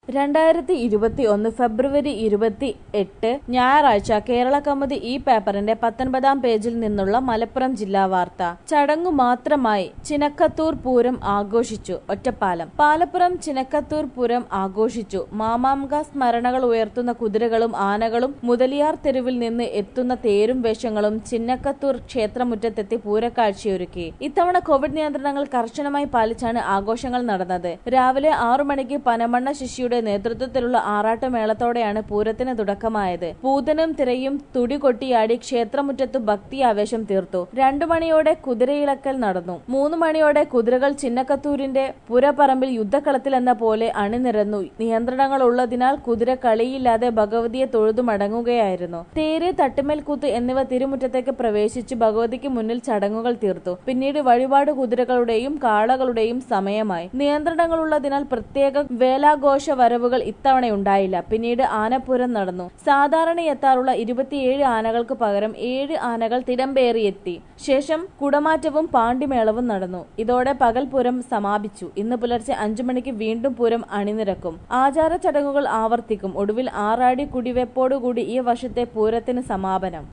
രണ്ടായിരത്തി ഇരുപത്തി ഒന്ന് ഫെബ്രുവരി ഇരുപത്തി എട്ട് ഞായറാഴ്ച കേരള കൗമുദി ഈ പേപ്പറിന്റെ പത്തൊൻപതാം പേജിൽ നിന്നുള്ള മലപ്പുറം ജില്ലാ വാർത്ത ചടങ്ങു മാത്രമായി ചിനക്കത്തൂർ പൂരം ആഘോഷിച്ചു ഒറ്റപ്പാലം പാലപ്പുറം ചിനക്കത്തൂർ പൂരം ആഘോഷിച്ചു മാമാങ്ക സ്മരണകൾ ഉയർത്തുന്ന കുതിരകളും ആനകളും മുതലിയാർ തെരുവിൽ നിന്ന് എത്തുന്ന തേരും വേഷങ്ങളും ചിന്നക്കത്തൂർ ക്ഷേത്രമുറ്റത്തെത്തി പൂരക്കാഴ്ചയൊരുക്കി ഇത്തവണ കോവിഡ് നിയന്ത്രണങ്ങൾ കർശനമായി പാലിച്ചാണ് ആഘോഷങ്ങൾ നടന്നത് രാവിലെ ആറു മണിക്ക് പനമണ്ണ ശിശിയുടെ നേതൃത്വത്തിലുള്ള ആറാട്ടുമേളത്തോടെയാണ് പൂരത്തിന് തുടക്കമായത് പൂതനും തിരയും തുടി കൊട്ടിയാടി ക്ഷേത്രമുറ്റത്ത് ഭക്തി ആവേശം തീർത്തു രണ്ടു മണിയോടെ കുതിരയിളക്കൽ നടന്നു മൂന്ന് മണിയോടെ കുതിരകൾ ചിന്നക്കത്തൂരിന്റെ പുരപ്പറമ്പിൽ യുദ്ധക്കളത്തിൽ എന്ന പോലെ അണിനിരന്നു നിയന്ത്രണങ്ങൾ ഉള്ളതിനാൽ കുതിര കളിയില്ലാതെ ഭഗവതിയെ തൊഴുതു മടങ്ങുകയായിരുന്നു തേര് തട്ടുമേൽക്കൂത്ത് എന്നിവ തിരുമുറ്റത്തേക്ക് പ്രവേശിച്ച് ഭഗവതിക്ക് മുന്നിൽ ചടങ്ങുകൾ തീർത്തു പിന്നീട് വഴിപാട് കുതിരകളുടെയും കാളകളുടെയും സമയമായി നിയന്ത്രണങ്ങളുള്ളതിനാൽ പ്രത്യേക വേലാഘോഷ വരവുകൾ ഇത്തവണയുണ്ടായില്ല പിന്നീട് ആനപ്പൂരം നടന്നു സാധാരണ എത്താറുള്ള ഇരുപത്തിയേഴ് ആനകൾക്ക് പകരം ഏഴ് ആനകൾ തിടമ്പേറിയെത്തി ശേഷം കുടമാറ്റവും പാണ്ടിമേളവും നടന്നു ഇതോടെ പകൽപൂരം സമാപിച്ചു ഇന്ന് പുലർച്ചെ അഞ്ചു മണിക്ക് വീണ്ടും പൂരം അണിനിരക്കും ആചാര ചടങ്ങുകൾ ആവർത്തിക്കും ഒടുവിൽ ആറാടി കുടിവെപ്പോടുകൂടി ഈ വർഷത്തെ പൂരത്തിന് സമാപനം